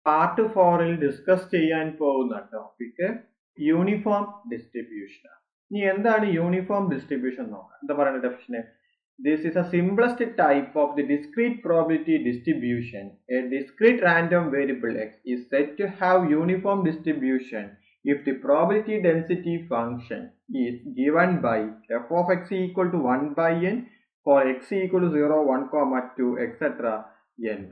Part ഫോറിൽ discuss ചെയ്യാൻ പോകുന്ന ടോപ്പിക് യൂണിഫോം ഡിസ്ട്രിബ്യൂഷൻ ഇനി എന്താണ് യൂണിഫോം ഡിസ്ട്രിബ്യൂഷൻ നോക്കാം എന്താ പറയുന്ന ഡെഫിഷന് This is a simplest type of the discrete probability distribution. A discrete random variable x is said to have uniform distribution if the probability density function is given by f of x equal to 1 by n for x equal to 0, 1, comma 2, etc. n.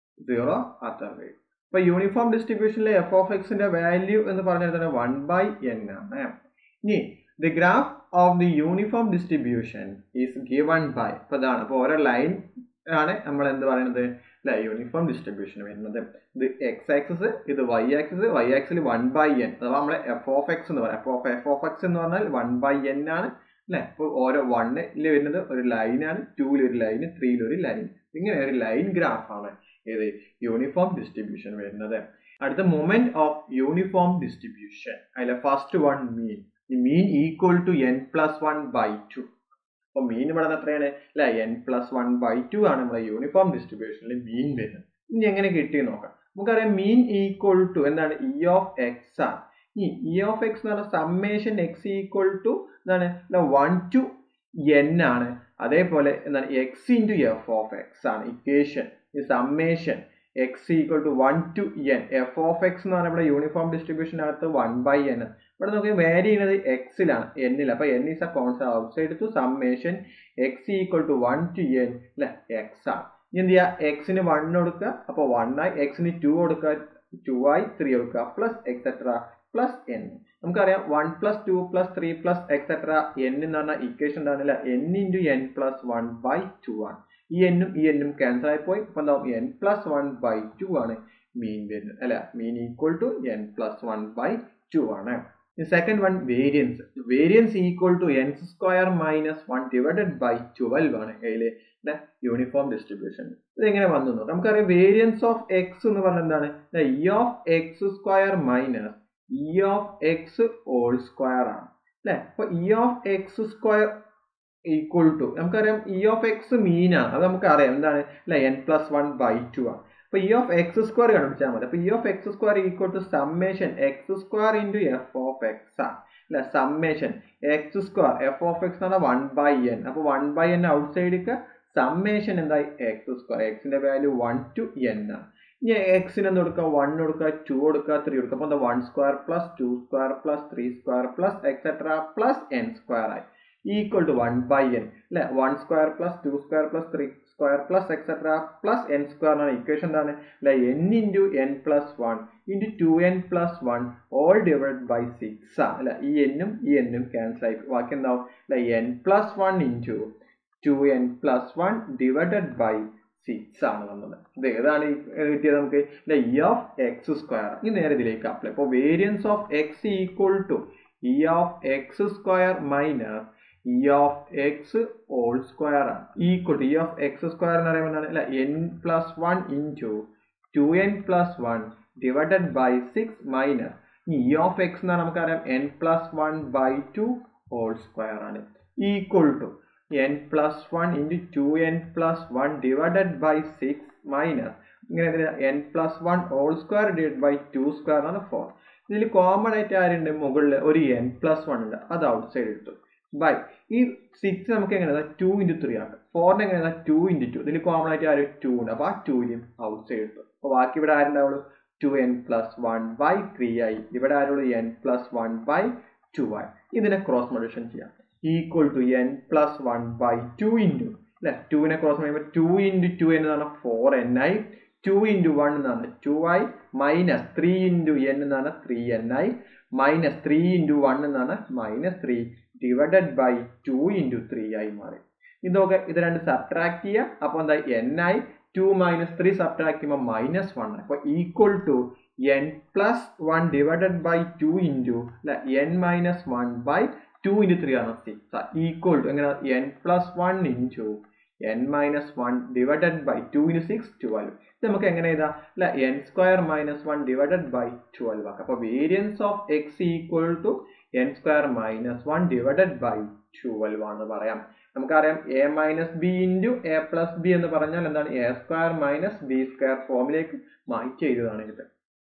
0 other way. ഇപ്പൊ uniform ഡിസ്ട്രിബ്യൂഷനിലെ F of എക്സിന്റെ value എന്ന് പറഞ്ഞാൽ തന്നെ one by N ആണ് ഇനി the graph of the uniform distribution is given by ഇപ്പൊ ഇതാണ് അപ്പൊ ഓരോ ലൈൻ ആണ് നമ്മൾ എന്ത് പറയുന്നത് അല്ലെ യൂണിഫോം ഡിസ്ട്രിബ്യൂഷൻ വരുന്നത് ഇത് എക്സ് ആക്സിസ് ഇത് വൈ ആക്സിസ് വൈ ആക്സിൽ വൺ ബൈ എൻ അഥവാ നമ്മളെ എഫ് ഓഫ് എക്സ് എന്ന് പറയാം F of F of X എന്ന് പറഞ്ഞാൽ വൺ ബൈ എൻ ആണ് അല്ലെ ഇപ്പൊ ഓരോ വണ്ണിൽ വരുന്നത് ഒരു ലൈനാണ് ടൂവിൽ ഒരു ലൈൻ ത്രീയിൽ ഒരു ലൈൻ ഇങ്ങനെ ഒരു ലൈൻ ഗ്രാഫാണ് ഏത് യൂണിഫോം ഡിസ്ട്രിബ്യൂഷൻ വരുന്നത് അടുത്ത മൊമെന്റ് ഓഫ് യൂണിഫോം ഡിസ്ട്രിബ്യൂഷൻ അതിലെ ഫസ്റ്റ് വൺ മീൻ ഈ mean equal to N plus one by two അപ്പൊ മീൻ ഇവിടെ എത്രയാണ് അല്ലെ N plus one by two ആണ് നമ്മളെ യൂണിഫോം ഡിസ്ട്രിബ്യൂഷനിൽ മീൻ വരുന്നത് ഇനി എങ്ങനെ കിട്ടി നോക്കാം നമുക്കറിയാം മീൻ ഈക്വൽ ടു എന്താണ് ഇ ഓഫ് എക്സ് ആണ് ഈ ഇ ഓഫ് എക്സ് എന്ന് പറഞ്ഞാൽ സമ്മേഷൻ എക്സ് ഈക്വൽ ടു എന്താണ് വൺ ടു എൻ ആണ് അതേപോലെ എന്താണ് X into F of X ആണ് ഇക്വേഷൻ ഈ summation X equal to one two N F of X എന്ന് പറഞ്ഞാൽ ഇവിടെ യൂണിഫോം ഡിസ്ട്രിബ്യൂഷനകത്ത് വൺ ബൈ എൻ ഇവിടെ നമുക്ക് വാരി ചെയ്യുന്നത് എക്സിലാണ് എന്നിൽ അപ്പൊ N is a concept outside to summation X equal to one two N അല്ലെ എക്സ് ആണ് ഇനി എന്ത് ചെയ്യുക എക്സിന് വൺ കൊടുക്കുക അപ്പോൾ വൺ ആയി എക്സിന് ടു കൊടുക്കുക ടു ആയി ത്രീ കൊടുക്കുക പ്ലസ് എക്സെട്ര പ്ലസ് എൻ നമുക്കറിയാം one plus two plus three plus etcetera N എന്ന് പറഞ്ഞ ഇക്വേഷൻ എന്താണല്ല N into N plus one by two ആണ് ഈ എന്നും ഈ എന്നും ക്യാൻസൽ ആയി പോയി ഇപ്പൊ എന്താവും N plus one by two ആണ് മീൻ വരുന്നത് അല്ല mean equal to N plus one by two ആണ് second one variance variance equal to N square minus one divided by twelve ആണ് അതിലെ യൂണിഫോം ഡിസ്ട്രിബ്യൂഷൻ ഇത് എങ്ങനെ വന്നു നമുക്കറിയാം വേരിയൻസ് ഓഫ് എക്സ് എന്ന് പറഞ്ഞാൽ എന്താണ് E of X square minus E of X whole square ആണ് അല്ലെ അപ്പൊ E of X square equal to നമുക്കറിയാം ഇ ഓഫ് എക്സ് മീൻ ആണ് അത് നമുക്ക് അറിയാം എന്താണ് അല്ലെ N plus one by two ആണ് അപ്പൊ ഇ ഓഫ് എക്സ് സ്ക്വയർ കണ്ടുപിടിച്ചാൽ മതി അപ്പൊ E of X square equal to summation X square into F of X ആണ് അല്ലെ summation X square F of X ആണ് വൺ ബൈ എൻ അപ്പൊ one by N out സൈഡിക്ക് സമ്മേഷൻ എന്തായി X square എക്സിന്റെ വാല്യൂ വൺ ടു എൻ ആണ് ഇനി എക്സിന് എന്ത് കൊടുക്കുക വൺ കൊടുക്കുക ടു കൊടുക്കുക ത്രീ കൊടുക്കുക അപ്പൊ എന്താ one square plus two square plus three square plus etcetera plus N square ആയി equal to one by N അല്ലെ one square plus two square plus three square plus etcetera plus N square ആണ് equation എന്താണ് അല്ലെ N into N plus one into two N plus one all divide by six ആണ് അല്ലെ ഈ എന്നും ഈ എന്നും ക്യാൻസൽ ആയി ബാക്കി എന്താവും അല്ലെ N plus one into two N plus one divided by six ആണ് വന്നത് ഇത് ഏതാണ് കിട്ടിയത് നമുക്ക് ഇ ഓഫ് എക്സ് സ്ക്വയർ ഈ നേരെ ഇതിലേക്ക് അപ്ലൈ ഇപ്പോൾ variance of X equal to E of X square minus E of X whole square ആണ് equal to E of X square എന്ന് പറയുമ്പോൾ അല്ല N plus one into two N plus one divided by six minus E of X എന്ന് നമുക്കറിയാം N plus one by two whole square ആണ് equal to N plus one into two N plus one divided by six minus ഇങ്ങനെ N plus one whole square divide by two square ആണ് four ഇതിൽ common ആയിട്ട് ആരുണ്ട് മുകളിൽ ഒരു N plus one ഉണ്ട് അത് ഔട്ട് സൈഡ് എടുത്തു ബൈ ഈ സിക്സ് നമുക്ക് എങ്ങനെ ടു ഇൻറ്റു ത്രീ ആക്കാം ഫോറിന് എങ്ങനെ ടു ഇൻറ്റു ടു ഇതിൽ കോമൺ ആയിട്ട് ആരും ടു ഉണ്ട് അപ്പോൾ ആ ടൂവിലും ഔട്ട് സൈഡ് എടുത്തു അപ്പോൾ ബാക്കി ഇവിടെ ആരുണ്ടാവുള്ളൂ two N plus one by three ആയി ഇവിടെ ആരുള്ളൂ N plus one by two ആയി ഇതിനെ ക്രോസ് മൊഡേഷൻ ചെയ്യാം equal to N plus one by two into അല്ലെ ടുവിനെ ക്രോസ് ചെയ്യുമ്പോൾ ടു ഇൻറ്റു ടു എന്നതാണ് ഫോർ എൻ ആയി ടു ഇൻറ്റു വൺ എന്നാണ് ടു ആയി മൈനസ് ത്രീ ഇൻറ്റു എൻ എന്നാണ് ത്രീ എൻ ആയി മൈനസ് ത്രീ ഇൻറ്റു വൺ എന്നാണ് minus three divided by two into three ആയി മാറി ഇതൊക്കെ ഇത് രണ്ട് സബ്ട്രാക്ട് ചെയ്യുക അപ്പോൾ എന്താ എൻ ആയി ടു മൈനസ് ത്രീ സബ്ട്രാക്ട് ചെയ്യുമ്പോൾ മൈനസ് വൺ അപ്പോൾ equal to N plus one divided by two into അല്ല N minus one by two into three ആണ് സിക്സ് ഈക്വൽ ടു എങ്ങനെ N plus one into N minus one divided by two into six twelve ഇത് നമുക്ക് എങ്ങനെ എഴുതാം അല്ല N square minus one divided by twelve ആക്കാം അപ്പോൾ variance of X equal to N square minus one divided by twelve ആണെന്ന് പറയാം നമുക്കറിയാം A minus B into A plus B എന്ന് പറഞ്ഞാൽ എന്താണ് A square minus B square ഫോമിലേക്ക് മാറ്റി എഴുതുകയാണ് ഇത്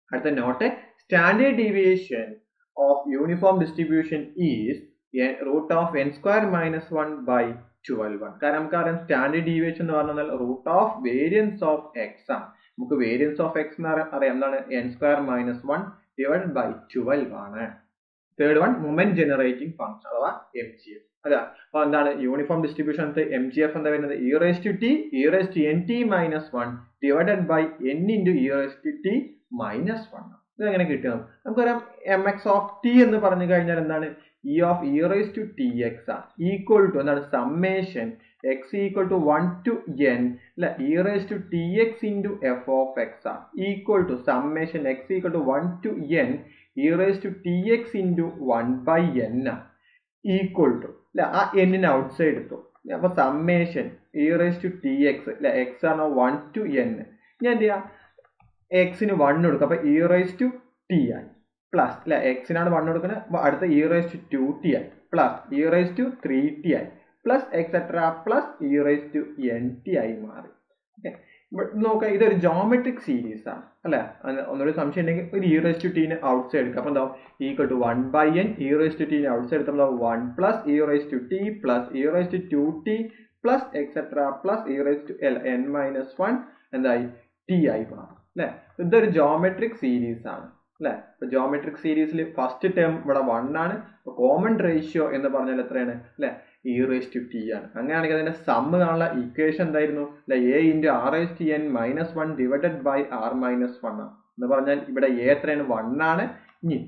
അടുത്ത note standard deviation of uniform distribution is root of N square minus one by twelve ആണ് കാരണം നമുക്കറിയാം സ്റ്റാൻഡേർഡ് ഡീവിയേഷൻ എന്ന് പറഞ്ഞാൽ root of variance of X ആണ് നമുക്ക് വേരിയൻസ് ഓഫ് എക്സ് എന്ന് അറിയാം എന്താണ് N square minus one divide by twelve ആണ് third one moment generating function അഥവാ എം ജി എഫ് അല്ല അപ്പൊ എന്താണ് uniform distribution M G F എന്താ വരുന്നത് E raise to T E raise to N T minus one divided by N into E raise to T minus one ഇത് എങ്ങനെ കിട്ടും നമുക്കറിയാം എം എക്സ് ഓഫ് ടി എന്ന് പറഞ്ഞു കഴിഞ്ഞാൽ എന്താണ് E of E raise to T X ആണ് equal to എന്താണ് summation X equal to one two N അല്ല E raise to T X into F of X ആണ് equal to summation X equal to one two N E raise to T X into one by N ആണ് equal to അല്ല ആ എന്നിന് outside എടുത്തു അപ്പൊ summation E raise to T X അല്ല X ആണ് one two N ഞാൻ എന്ത് ചെയ്യാം എക്സിന് വൺ കൊടുക്കുക അപ്പൊ ഇ റേസ് ടു ടി ആയി പ്ലസ് അല്ല എക്സിനാണ് വൺ കൊടുക്കുന്നത് അപ്പൊ അടുത്ത E raise to two T ആയി plus E raise to three T ആയി plus etcetera plus E raise to N T ആയി മാറി ഓക്കെ നോക്കാം ഇതൊരു ജോമെട്രിക് സീരീസ് ആണ് അല്ലെ ഒന്നുകൂടി സംശയം ഉണ്ടെങ്കിൽ ഒരു ഇ റേസ് ടു ടീന് ഔട്ട് സൈഡ് എടുക്കുക അപ്പൊ എന്താ equal to one by N E raise to ടീന് ഔട്ട് സൈഡ് എടുത്താൽ one plus E raise to T plus E raise to two T plus etcetera plus E raise to L N minus one എന്തായി T ആയി മാറും അല്ലെ ഇതൊരു geometric series ആണ് അല്ലെ ഇപ്പൊ ജോമെട്രിക് സീരീസിൽ ഫസ്റ്റ് ടേം ഇവിടെ വൺ ആണ് കോമൺ റേഷ്യോ എന്ന് പറഞ്ഞാൽ എത്രയാണ് അല്ലെ ഇ റേസ് ടു ടി ആണ് അങ്ങനെയാണെങ്കിൽ അതിന്റെ സമ്മ് കാണുന്ന ഇക്വേഷൻ എന്തായിരുന്നു അല്ലെ A into R S T N minus one divided by R minus one ആണ് എന്ന് പറഞ്ഞാൽ ഇവിടെ എ എത്രയാണ് വൺ ആണ് ഇനി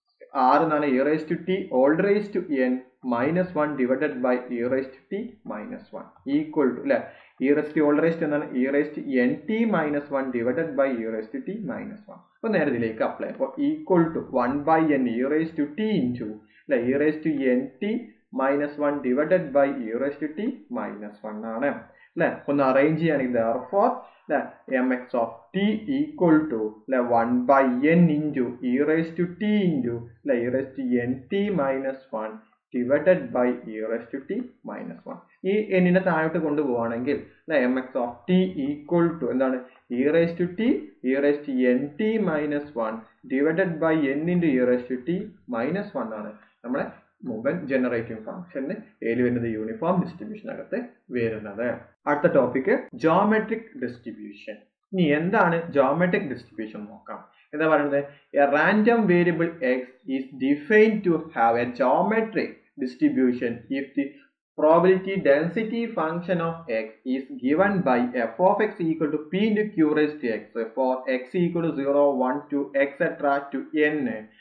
ആർ എന്നാണ് e raise to T whole raise to N minus one divided by e raise to T minus one equal to അല്ലെ e raise to whole raise to എന്താണ് e raise to N T minus one divided by e raise to T minus one അപ്പൊ നേരെ ഇതിലേക്ക് apply അപ്പോൾ equal to one by N E raise to T into അല്ലെ e raise to N T minus one divided by e raise to T minus one ആണ് അല്ലെ ഒന്ന് arrange ചെയ്യുകയാണെങ്കിൽ therefore അല്ലെ M X of T equal to അല്ലെ one by N into E raise to T into അല്ലെ e raise to N T minus one divided by e raise to T minus one ഈ എന്നിനെ താഴോട്ട് കൊണ്ടുപോവാണെങ്കിൽ അല്ലെ M X of T equal to എന്താണ് e raise to T E raise to N T minus one divided by N into E raise to T minus one ആണ് നമ്മളെ movement generating ഫംഗ്ഷന് ഏല് വരുന്നത് യൂണിഫോം ഡിസ്ട്രിബ്യൂഷനകത്ത് വരുന്നത് അടുത്ത ടോപ്പിക് ജോമെട്രിക് ഡിസ്ട്രിബ്യൂഷൻ ഇനി എന്താണ് geometric distribution നോക്കാം എന്താ പറയുന്നത് a random variable X is define to have a geometric distribution if the probability density function of x is given by f of x equal to p into q raised to x for x equal to 0 1 2 etc to n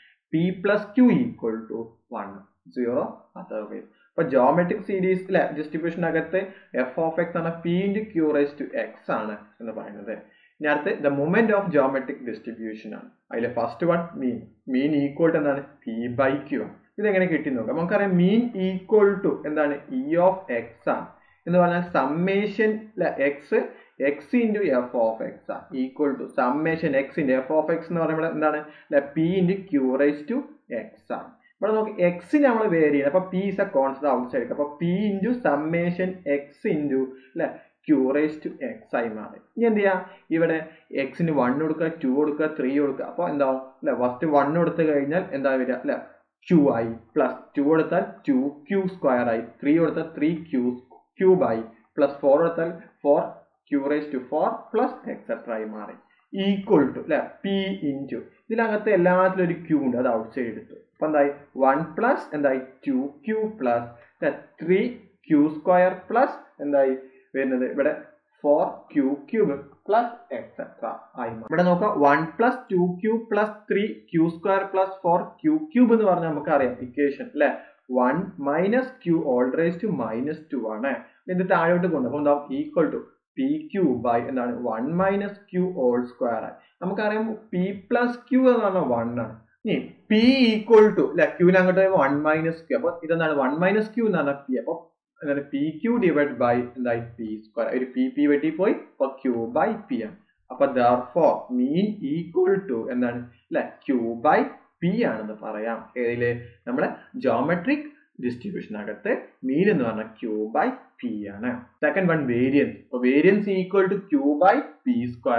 p plus q equal to 1 0 otherwise ഇപ്പൊ geometric സീരീസിലെ ഡിസ്ട്രിബ്യൂഷനകത്ത് F of X ആണ് P into Q rise to X ആണ് എന്ന് പറയുന്നത് ഇനി അടുത്ത് the moment of geometric distribution ആണ് അതിലെ first one mean mean equal to എന്താണ് പി ബൈ ക്യൂ ആണ് ഇതെങ്ങനെ കിട്ടി നോക്കാം നമുക്കറിയാം മീൻ ഈക്വൽ ടു എന്താണ് ഇ ഓഫ് എക്സ് ആണ് എന്ന് പറഞ്ഞാൽ summation X X into F of X ആണ് equal to summation X into F of X എന്ന് പറയുമ്പോൾ എന്താണ് P into Q rise to X ആണ് ഇവിടെ നോക്കി എക്സ് നമ്മൾ വേരി ചെയ്യുന്നത് അപ്പൊ P is a constant outside അപ്പൊ P into summation X into അല്ലെ ക്യൂ റേസ് ടു എക്സ് ആയി മാറി ഇനി എന്ത് ചെയ്യാം ഇവിടെ എക്സിന് വൺ കൊടുക്കുക ടു കൊടുക്കുക ത്രീ കൊടുക്കുക അപ്പോൾ എന്താവും അല്ലെ ഫസ്റ്റ് വൺ കൊടുത്തു കഴിഞ്ഞാൽ എന്താ വരിക അല്ലെ ക്യൂ ആയി പ്ലസ് ടു കൊടുത്താൽ ടു ക്യൂ സ്ക്വയർ ആയി ത്രീ കൊടുത്താൽ ത്രീ ക്യൂ ക്യൂബ് ആയി പ്ലസ് ഫോർ കൊടുത്താൽ four Q raise to four plus etcetera ആയി മാറി ഈക്വൽ ടു അല്ലെ പി ഇൻറ്റു ഇതിനകത്ത് എല്ലാത്തിലും ഒരു ക്യൂ ഉണ്ട് അത് ഔട്ട് സൈഡ് എടുത്തു അപ്പൊ എന്തായി വൺ പ്ലസ് എന്തായി two Q plus three Q square plus എന്തായി വരുന്നത് ഇവിടെ four Q cube plus etcetera ആയി ഇവിടെ നോക്കാം one plus two Q plus three Q square plus four Q cube എന്ന് പറഞ്ഞാൽ നമുക്ക് അറിയാം ഇക്വേഷൻ അല്ലെ one minus Q whole raise to minus two ആണ് ഇത് താഴോട്ട് കൊണ്ട് അപ്പൊ എന്താ equal to P Q by എന്താണ് one minus Q whole square ആയി നമുക്കറിയാം പി പ്ലസ് ക്യൂ എന്ന് പറഞ്ഞാൽ വൺ ആണ് ഇനി പി ഈക്വൽ ടു അല്ലെ ക്യൂവിന് അങ്ങോട്ട് വൺ മൈനസ് ക്യൂ അപ്പൊ ഇതെന്താണ് വൺ മൈനസ് ക്യൂ എന്ന് പറഞ്ഞാൽ പി അപ്പൊ എന്താണ് പി ക്യൂ ഡിവൈഡ് ബൈ എന്തായി പി സ്ക്വയർ ഒരു പി പി വെട്ടി പോയി അപ്പൊ ക്യൂ ബൈ പി ആണ് അപ്പൊ ദർഫോർ മീൻ ഈക്വൽ ടു എന്താണ് അല്ലെ ക്യൂ ബൈ പി ആണെന്ന് പറയാം ഏതില് നമ്മളെ ജോമെട്രിക് ഡിസ്ട്രിബ്യൂഷനകത്ത് മീൻ എന്ന് പറഞ്ഞാൽ ക്യൂ ബൈ പി ആണ് സെക്കൻഡ് വൺ വേരിയൻസ് അപ്പൊ variance equal to Q by P square ആണ്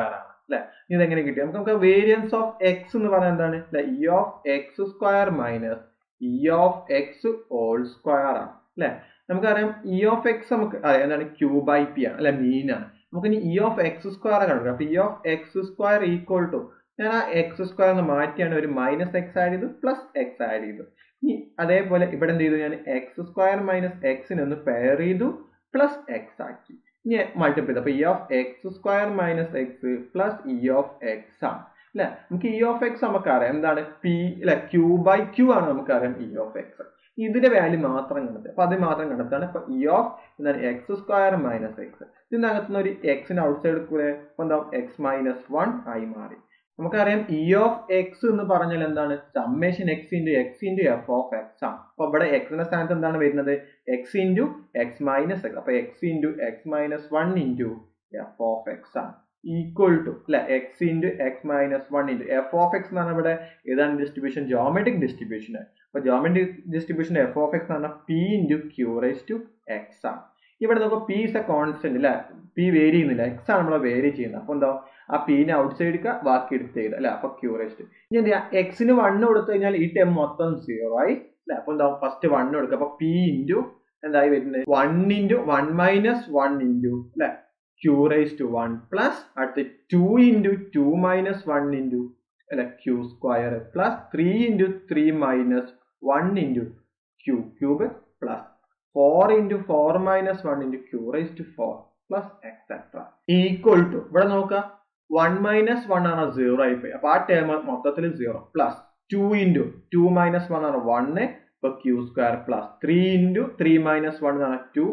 അല്ലെ ഇത് എങ്ങനെ കിട്ടി നമുക്ക് നമുക്ക് വേരിയൻസ് ഓഫ് എക്സ് എന്ന് പറഞ്ഞാൽ എന്താണ് E of X square minus E of X whole square ആണ് അല്ലെ നമുക്കറിയാം ഇ ഓഫ് എക്സ് നമുക്ക് അറിയാം എന്താണ് ക്യൂ ബൈ പി ആണ് അല്ലെ മീൻ ആണ് നമുക്ക് ഇനി ഇ ഓഫ് എക്സ് സ്ക്വയർ കണക്കാം അപ്പൊ E of X square equal to ഞാൻ ആ എക്സ് സ്ക്വയർ എന്ന് മാറ്റിയാണ് ഒരു മൈനസ് എക്സ് ആഡ് ചെയ്തു പ്ലസ് എക്സ് ആഡ് ചെയ്തു ഇനി അതേപോലെ ഇവിടെ എന്ത് ചെയ്തു ഞാൻ എക്സ് സ്ക്വയർ മൈനസ് എക്സിനെ ഒന്ന് പെയർ ചെയ്തു പ്ലസ് എക്സ് ആക്കി ഇനി മൾട്ടിപ്ലൈ ചെയ്തു അപ്പൊ E of X square minus X plus E of X ആണ് അല്ലെ നമുക്ക് ഇ ഓഫ് എക്സ് നമുക്കറിയാം എന്താണ് പി അല്ലെ ക്യൂ ബൈ ക്യൂ ആണ് നമുക്കറിയാം ഇ ഓഫ് എക്സ് ഇതിന്റെ വാല്യൂ മാത്രം കണ്ടെത്തുക അപ്പൊ അത് മാത്രം കണ്ടെത്താണ് ഇപ്പൊ ഇ ഓഫ് എന്താണ് എക്സ് സ്ക്വയർ മൈനസ് എക്സ് ഇതിനകത്തുനിന്ന് ഒരു എക്സിന് ഔട്ട് സൈഡ് കൂടെ എന്താവും എക്സ് മൈനസ് വൺ ആയി മാറി നമുക്കറിയാം ഇ ഓഫ് എക്സ് എന്ന് പറഞ്ഞാൽ എന്താണ് summation X into X into F of X ആണ് അപ്പൊ ഇവിടെ എക്സിന്റെ സ്ഥാനത്ത് എന്താണ് വരുന്നത് X into X minus X അപ്പൊ X into X minus one into F of X ആണ് ഈക്വൽ ടു അല്ലെ X into X minus one into F of X എന്ന് പറഞ്ഞാൽ ഇവിടെ ഏതാണ് ഡിസ്ട്രിബ്യൂഷൻ ജോമെട്രിക് ഡിസ്ട്രിബ്യൂഷൻ അപ്പൊ geometric distribution F of X എന്ന് പറഞ്ഞാൽ P into Q raise to X ആണ് ഇവിടെ നമുക്ക് പി ഇസ് എ കോൺസ്റ്റന്റ് അല്ലെ പി വേരി ചെയ്യുന്നില്ല എക്സ് ആണ് നമ്മളെ വേരി ചെയ്യുന്നത് അപ്പൊ എന്താ ആ പീനെ ഔട്ട് സൈഡ് എടുക്കുക ബാക്കി എടുത്ത് ചെയ്ത് അല്ലെ അപ്പൊ ക്യൂറേസ്റ്റ് ഇനി എന്ത് ചെയ്യാ എക്സിന് വണ്ണ് കൊടുത്തു കഴിഞ്ഞാൽ ഈ ടൈം മൊത്തം സീറോ ആയി അല്ലെ അപ്പൊ എന്താ ഫസ്റ്റ് വണ്ണ് കൊടുക്കുക അപ്പൊ പി ഇൻറ്റു എന്തായി വരുന്നത് one into one minus one into അല്ലെ Q raise to one plus അടുത്ത് two into two minus one into അല്ലെ Q square plus three into three minus one into Q cube plus four into four minus one into Q raise to four plus etcetera equal to ഇവിടെ നോക്കുക one minus one ആണ് zero ആയി പോയി അപ്പൊ ആ term മൊത്തത്തിൽ zero plus two into two minus one ആണ് one ഇപ്പൊ Q square plus three into three minus one ആണ് two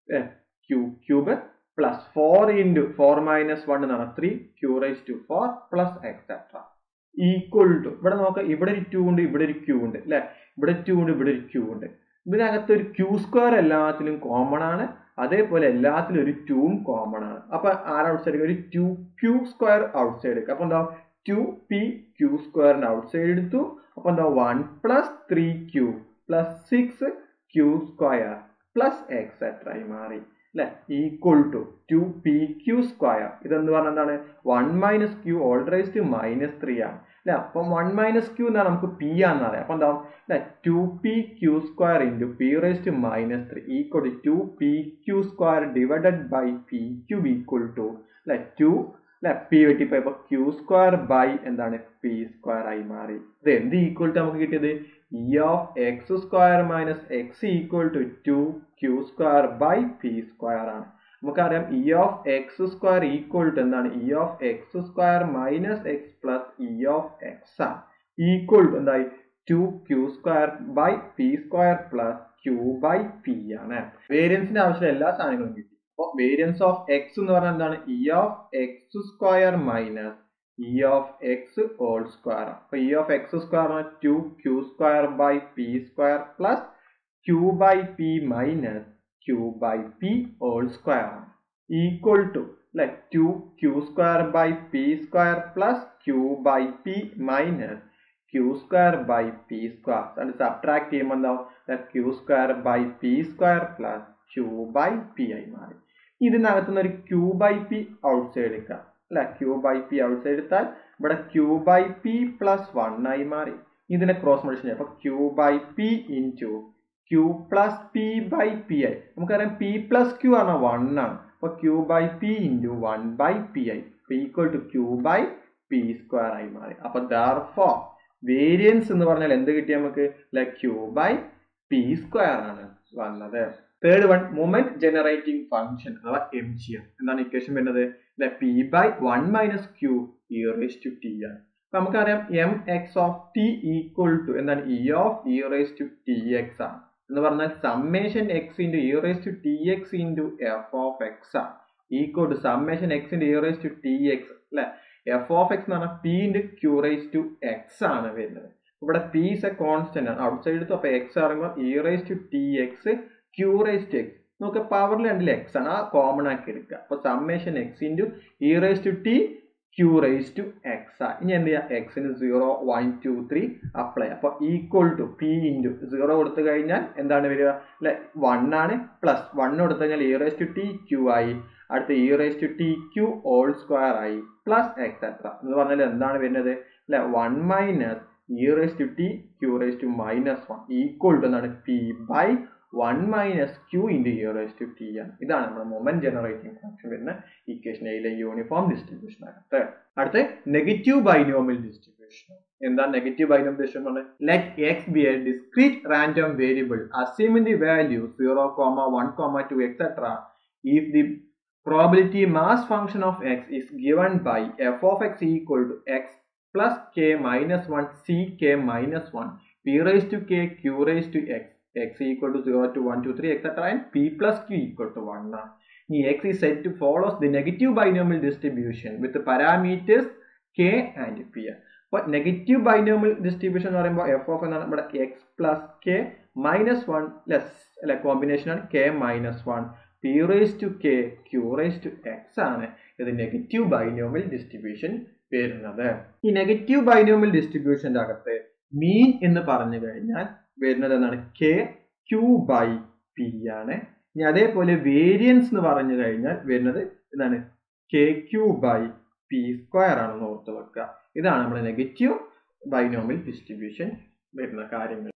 Q cube plus four into four minus one എന്നാണ് three Q rise to four plus etcetera equal to ഇവിടെ നോക്കാം ഇവിടെ ഒരു to ഉണ്ട് ഇവിടെ ഒരു ക്യൂ ഉണ്ട് അല്ലെ ഇവിടെ ടു ഉണ്ട് ഇവിടെ ഒരു ക്യൂ ഉണ്ട് ഇതിനകത്ത് ഒരു ക്യൂ സ്ക്വയർ എല്ലാത്തിലും കോമൺ ആണ് അതേപോലെ എല്ലാത്തിലും ഒരു ടൂം കോമൺ ആണ് അപ്പൊ ആര് ഔട്ട് സൈഡ് ഒരു two Q square outside എടുക്കുക അപ്പൊ എന്താ ടു പി ക്യൂ സ്ക്വയറിന്റെ ഔട്ട് സൈഡ് എടുത്തു അപ്പൊ എന്താ one plus three Q plus six Q square plus etcetera ആയി മാറി അല്ലെ equal to two P Q square ഇതെന്ന് പറഞ്ഞാൽ എന്താണ് one minus Q whole rise to minus three ആണ് അല്ലെ അപ്പൊ വൺ മൈനസ് ക്യൂ എന്നാണ് നമുക്ക് പി ആണെന്ന് അറിയാം അപ്പൊ എന്താവും അല്ലെ two P Q square into P raise to minus three equal to two P Q square divided by P Q equal to അല്ലെ ടു അല്ലെ പി വെട്ടിപ്പോയി അപ്പൊ ക്യൂ സ്ക്വയർ ബൈ എന്താണ് പി സ്ക്വയർ ആയി മാറി ഇത് എന്ത് ഈക്വൽ ടു നമുക്ക് കിട്ടിയത് E of X square minus X equal to two Q square by P square ആണ് നമുക്കറിയാം E of X square equal to എന്താണ് E of X square minus X plus E of X ആണ് equal to എന്തായി two Q square by P square plus Q by P ആണ് വേരിയൻസിന്റെ ആവശ്യം എല്ലാ സാധനങ്ങളും കിട്ടി അപ്പോൾ വേരിയൻസ് ഓഫ് എക്സ് എന്ന് പറഞ്ഞാൽ എന്താണ് E of X square minus E of X whole square അപ്പൊ E of X square two Q square by P square plus Q by P minus Q by P whole square ആണ് equal to അല്ലെ two Q square by P square plus Q by P minus Q square by P square അത് subtract ചെയ്യുമ്പോൾ എന്താവും Q square by P square plus Q by P ആയി മാറി ഇതിനകത്തുനിന്ന് ഒരു Q by P outside എടുക്കാം അല്ലെ Q by P outside എടുത്താൽ ഇവിടെ Q by P plus one ആയി മാറി ഇതിനെ ക്രോസ് മൾട്ടിപ്ലൈ ചെയ്യാം അപ്പൊ Q by P into Q plus P by P ആയി നമുക്കറിയാം പി പ്ലസ് ക്യൂ ആണ് വൺ ആണ് അപ്പൊ Q by P into one by P ആയി equal to Q by P square ആയി മാറി അപ്പൊ ദർഫോ വേരിയൻസ് എന്ന് പറഞ്ഞാൽ എന്ത് കിട്ടി നമുക്ക് ക്യൂ ബൈ പി സ്ക്വയർ ആണ് വന്നത് third one moment generating function അഥവാ എം ജി എം എന്താണ് ഇക്വേഷൻ വരുന്നത് P by one minus Q e raise to T ആണ് നമുക്കറിയാം M X of T equal to എന്താണ് E of E raise to T X ആണ് എന്ന് പറഞ്ഞാൽ summation X into E raise to T X into F of X ആണ് equal to summation X into E raise to T X അല്ലെ F of X എന്ന് പറഞ്ഞാൽ P into Q raise to X ആണ് വരുന്നത് ഇവിടെ P is a constant ആണ് outside എടുത്തു അപ്പൊ എക്സ് പറയുമ്പോൾ e raise to T X Q raise to X നമുക്ക് പവറിൽ രണ്ടിൽ എക്സ് ആണ് ആ കോമൺ ആക്കി എടുക്കുക അപ്പൊ summation X into E raise to T Q raise to X ആ ഇനി എന്ത് ചെയ്യുക എക്സിന് zero one two three apply അപ്പൊ equal to P into zero കൊടുത്തു കഴിഞ്ഞാൽ എന്താണ് വരിക അല്ലെ വൺ ആണ് പ്ലസ് വൺ കൊടുത്തു കഴിഞ്ഞാൽ e raise to T q ആയി അടുത്ത E raise to T q whole square ആയി പ്ലസ് എക്സെട്ര എന്ന് പറഞ്ഞാൽ എന്താണ് വരുന്നത് അല്ലെ one minus e raise to T Q raise to minus one equal to എന്താണ് P by one minus q into E raise to T ആണ് ഇതാണ് നമ്മുടെ മൊമെന്റ് ജനറേറ്റിംഗ് ഫംഗ്ഷൻ വരുന്ന ഇക്വേഷൻ എയിലെ യൂണിഫോം ഡിസ്ട്രിബ്യൂഷൻ അകത്ത് അടുത്ത നെഗറ്റീവ് ബൈനോമിയൽ ഡിസ്ട്രിബ്യൂഷൻ എന്താ negative binomial distribution പറഞ്ഞാൽ let x be a discrete random variable assuming the value zero comma one comma two etcetera if the probability mass function of x is given by f of x equal to x plus k minus 1 c k minus 1 p raised to k q raised to x x equal to 0 to 1 2 3 etc and p plus q equal to 1 ആണ് ഇനി x is said to follows the negative binomial distribution with the parameters k and p അപ്പോൾ negative binomial distribution എന്ന് പറയുമ്പോൾ f of എന്നാണ് നമ്മുടെ x plus k minus one less അല്ലെ കോമ്പിനേഷനാണ് k minus one p raise to k q raise to X ആണ് ഇത് negative binomial distribution വരുന്നത് ഈ നെഗറ്റീവ് ബൈനോമിയൽ ഡിസ്ട്രിബ്യൂഷന്റെ അകത്ത് മീൻ എന്ന് പറഞ്ഞു കഴിഞ്ഞാൽ വരുന്നത് എന്താണ് കെ ക്യൂ ബൈ പി ആണ് ഇനി അതേപോലെ വേരിയൻസ് എന്ന് പറഞ്ഞു കഴിഞ്ഞാൽ വരുന്നത് എന്താണ് k q by P square ആണെന്ന് ഓർത്ത് വെക്കുക ഇതാണ് നമ്മുടെ നെഗറ്റീവ് ബൈനോമിയൽ ഡിസ്ട്രിബ്യൂഷൻ വരുന്ന കാര്യങ്ങൾ